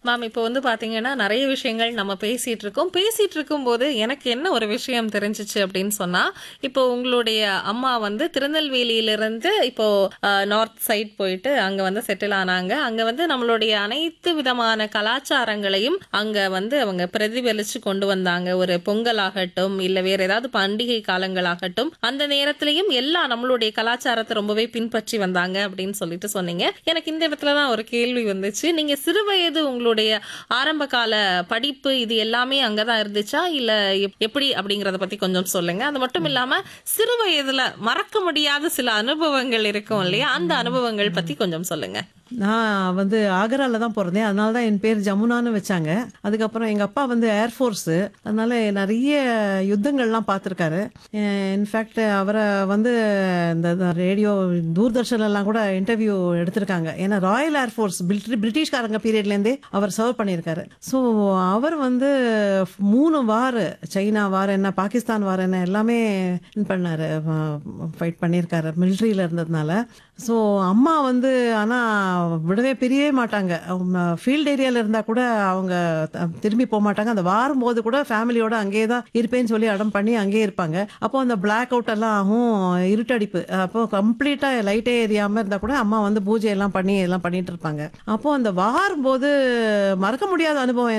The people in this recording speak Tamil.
மேம் இப்போ வந்து பாத்தீங்கன்னா நிறைய விஷயங்கள் நம்ம பேசிட்டு இருக்கோம் பேசிட்டு இருக்கும்போது எனக்கு என்ன ஒரு விஷயம் தெரிஞ்சிச்சு அப்படின்னு சொன்னா இப்போ உங்களுடைய அம்மா வந்து திருநெல்வேலியிலிருந்து இப்போ நார்த் சைட் போயிட்டு அங்க வந்து செட்டில் ஆனாங்க அங்க வந்து நம்மளுடைய அனைத்து விதமான கலாச்சாரங்களையும் அங்க வந்து அவங்க பிரதிபலிச்சு கொண்டு வந்தாங்க ஒரு பொங்கல் ஆகட்டும் இல்ல வேற ஏதாவது பண்டிகை காலங்களாகட்டும் அந்த நேரத்திலையும் எல்லா நம்மளுடைய கலாச்சாரத்தை ரொம்பவே பின்பற்றி வந்தாங்க அப்படின்னு சொல்லிட்டு சொன்னீங்க எனக்கு இந்த இடத்துல தான் ஒரு கேள்வி வந்துச்சு நீங்க சிறு வயது உங்களுடைய ஆரம்ப கால படிப்பு இது எல்லாமே அங்கதான் இருந்துச்சா இல்ல எப்- எப்படி அப்படிங்கறத பத்தி கொஞ்சம் சொல்லுங்க அது மட்டும் இல்லாம சிறு வயதுல மறக்க முடியாத சில அனுபவங்கள் இருக்கும் இல்லையா அந்த அனுபவங்கள் பத்தி கொஞ்சம் சொல்லுங்க நான் வந்து ஆக்ரால தான் பிறந்தேன் அதனால தான் என் பேர் ஜமுனான்னு வச்சாங்க அதுக்கப்புறம் எங்கள் அப்பா வந்து ஏர்ஃபோர்ஸு அதனால நிறைய யுத்தங்கள்லாம் பார்த்துருக்காரு இன்ஃபேக்ட் அவரை வந்து இந்த ரேடியோ தூர்தர்ஷன்லாம் கூட இன்டர்வியூ எடுத்திருக்காங்க ஏன்னா ராயல் ஏர்ஃபோர்ஸ் பிரிட்டிஷ்காரங்க பீரியட்லேருந்தே அவர் சர்வ் பண்ணியிருக்காரு ஸோ அவர் வந்து மூணு வார் சைனா வார் என்ன பாகிஸ்தான் வார் என்ன எல்லாமே இது பண்ணாரு ஃபைட் பண்ணியிருக்காரு மிலிட்ரியில் இருந்ததுனால ஸோ அம்மா வந்து ஆனால் விடவே பிரியவே மாட்டாங்க அவங்க ஃபீல்டு ஏரியாவில் இருந்தால் கூட அவங்க த- திரும்பி போக மாட்டாங்க அந்த வாரும் போது கூட ஃபேமிலியோட அங்கேயே தான் இருப்பேன்னு சொல்லி அடம் பண்ணி அங்கேயே இருப்பாங்க அப்போ அந்த பிளாக் அவுட் எல்லாம் ஆகும் இருட்டடிப்பு அப்போ கம்ப்ளீட்டாக லைட்டே எரியாமல் இருந்தால் கூட அம்மா வந்து பூஜை எல்லாம் பண்ணி எல்லாம் பண்ணிட்டு இருப்பாங்க அப்போ அந்த வாரும் போது மறக்க முடியாத அனுபவம்